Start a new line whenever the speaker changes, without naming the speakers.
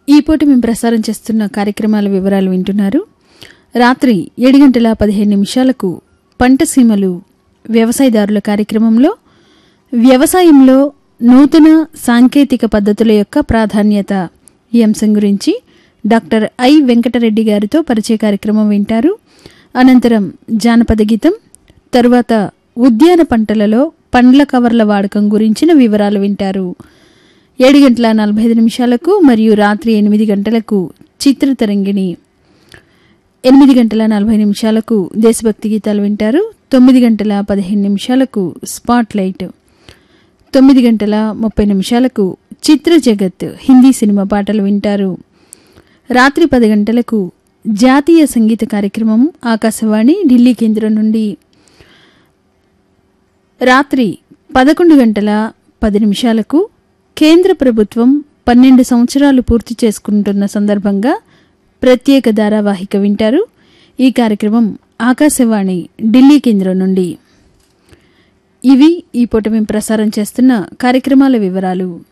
ఈ పూట మేము ప్రసారం చేస్తున్న కార్యక్రమాల వివరాలు వింటున్నారు రాత్రి ఏడు గంటల పదిహేను నిమిషాలకు పంట సీమలు వ్యవసాయదారుల కార్యక్రమంలో వ్యవసాయంలో నూతన సాంకేతిక పద్ధతుల యొక్క ప్రాధాన్యత ఈ అంశం గురించి డాక్టర్ ఐ వెంకటరెడ్డి గారితో పరిచయ కార్యక్రమం వింటారు అనంతరం జానపద గీతం తరువాత ఉద్యాన పంటలలో పండ్ల కవర్ల వాడకం గురించిన వివరాలు వింటారు ఏడు గంటల నలభై ఐదు నిమిషాలకు మరియు రాత్రి ఎనిమిది గంటలకు చిత్రతరంగిణి ఎనిమిది గంటల నలభై నిమిషాలకు దేశభక్తి గీతాలు వింటారు తొమ్మిది గంటల పదిహేను నిమిషాలకు స్పాట్ లైట్ తొమ్మిది గంటల ముప్పై నిమిషాలకు చిత్ర జగత్ హిందీ సినిమా పాటలు వింటారు రాత్రి పది గంటలకు జాతీయ సంగీత కార్యక్రమం ఆకాశవాణి ఢిల్లీ కేంద్రం నుండి రాత్రి పదకొండు గంటల పది నిమిషాలకు కేంద్ర ప్రభుత్వం పన్నెండు సంవత్సరాలు పూర్తి చేసుకుంటున్న సందర్భంగా ప్రత్యేక ధారావాహిక వింటారు ఈ కార్యక్రమం ఆకాశవాణి ఢిల్లీ కేంద్రం నుండి ఇవి ఈ పూట మేము ప్రసారం చేస్తున్న కార్యక్రమాల వివరాలు